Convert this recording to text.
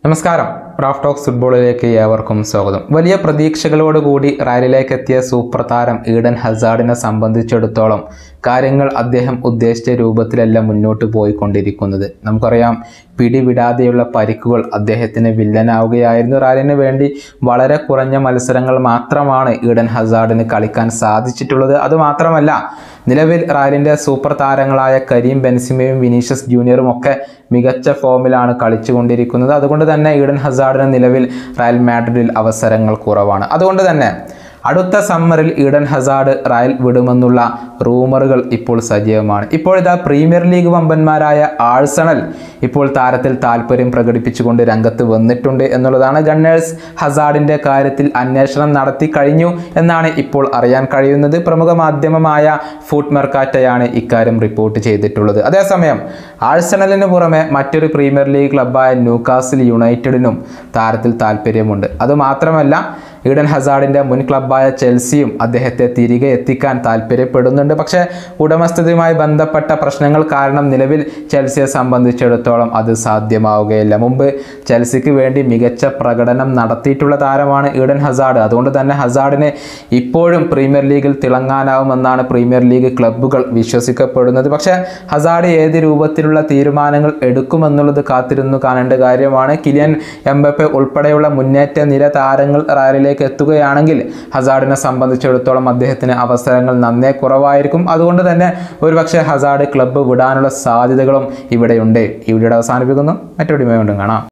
നമസ്കാരം Raf talks ഫുട്ബോളിലേക്ക് ഏവർക്കും സ്വാഗതം വലിയ പ്രതീക്ഷകളോടുകൂടി റയലിലേക്ക് എത്തിയ സൂപ്പർ താരം ഈഡൻ ഹസാർഡിനെ സംബന്ധിച്ചിടത്തോളം കാര്യങ്ങൾ അദ്ദേഹം ഉദ്ദേശിച്ച രൂപത്തിലല്ല മുന്നോട്ട് പോയിക്കൊണ്ടിരിക്കുന്നത് നമുക്കറിയാം പിടിവിടാതെയുള്ള പരിക്കുകൾ അദ്ദേഹത്തിന് വില്ലനാവുകയായിരുന്നു റയലിന് വേണ്ടി വളരെ കുറഞ്ഞ മത്സരങ്ങൾ മാത്രമാണ് ഈഡൻ ഹസാർഡിന് കളിക്കാൻ സാധിച്ചിട്ടുള്ളത് അതുമാത്രമല്ല നിലവിൽ റയലിൻ്റെ സൂപ്പർ താരങ്ങളായ കരീം ബെൻസിമയും വിനീഷ്യസ് ജൂനിയറും ഒക്കെ മികച്ച ഫോമിലാണ് കളിച്ചുകൊണ്ടിരിക്കുന്നത് അതുകൊണ്ട് തന്നെ ഈഡൻ ഹസാർഡിന് നിലവിൽ റയൽ മാഡ്രിഡിൽ അവസരങ്ങൾ കുറവാണ് അതുകൊണ്ട് തന്നെ അടുത്ത സമ്മറിൽ ഈഡൻ ഹസാർഡ് റയൽ വിടുമെന്നുള്ള റൂമറുകൾ ഇപ്പോൾ സജീവമാണ് ഇപ്പോഴിതാ പ്രീമിയർ ലീഗ് വമ്പന്മാരായ ആഴ്സണൽ ഇപ്പോൾ താരത്തിൽ താല്പര്യം പ്രകടിപ്പിച്ചുകൊണ്ട് രംഗത്ത് വന്നിട്ടുണ്ട് എന്നുള്ളതാണ് ഗണ്ണേഴ്സ് ഹസാർഡിൻ്റെ കാര്യത്തിൽ അന്വേഷണം നടത്തി കഴിഞ്ഞു എന്നാണ് ഇപ്പോൾ അറിയാൻ കഴിയുന്നത് പ്രമുഖ മാധ്യമമായ ഫുഡ് മെർക്കാറ്റയാണ് ഇക്കാര്യം റിപ്പോർട്ട് ചെയ്തിട്ടുള്ളത് അതേസമയം ആഴ്സണലിന് പുറമെ മറ്റൊരു പ്രീമിയർ ലീഗ് ക്ലബ്ബായ ന്യൂകാസിൽ യുണൈറ്റഡിനും താരത്തിൽ താല്പര്യമുണ്ട് അതുമാത്രമല്ല ഈഡൻ ഹസാർഡിൻ്റെ മുൻ ക്ലബ്ബായ ചെൽസിയും അദ്ദേഹത്തെ തിരികെ എത്തിക്കാൻ താല്പര്യപ്പെടുന്നുണ്ട് പക്ഷേ ഉടമസ്ഥതയുമായി ബന്ധപ്പെട്ട പ്രശ്നങ്ങൾ കാരണം നിലവിൽ ചെൽസിയെ സംബന്ധിച്ചിടത്തോളം അത് സാധ്യമാവുകയില്ല മുമ്പ് ചെൽസിക്ക് വേണ്ടി മികച്ച പ്രകടനം നടത്തിയിട്ടുള്ള താരമാണ് ഈഡൻ ഹസാർഡ് അതുകൊണ്ട് തന്നെ ഹസാർഡിന് ഇപ്പോഴും പ്രീമിയർ ലീഗിൽ തിളങ്ങാനാവുമെന്നാണ് പ്രീമിയർ ലീഗ് ക്ലബ്ബുകൾ വിശ്വസിക്കപ്പെടുന്നത് പക്ഷേ ഹസാർഡ് ഏത് രൂപത്തിലുള്ള തീരുമാനങ്ങൾ എടുക്കുമെന്നുള്ളത് കാത്തിരുന്നു കാണേണ്ട കാര്യമാണ് കിലിയൻ എംബപ്പെ ഉൾപ്പെടെയുള്ള മുന്നേറ്റ നിര താരങ്ങൾ റയലിലേക്ക് എത്തുകയാണെങ്കിൽ ഹസാർഡിനെ സംബന്ധിച്ചിടത്തോളം അദ്ദേഹത്തിന് അവസരങ്ങൾ നന്നേ കുറവായിരിക്കും അതുകൊണ്ട് തന്നെ ഒരുപക്ഷെ ഹസാർഡ് ക്ലബ്ബ് വിടാനുള്ള സാധ്യതകളും ഇവിടെയുണ്ട് ഈ വീഡിയോ അവസാനിപ്പിക്കുന്നു മറ്റൊരു വീണ്ടും കാണാം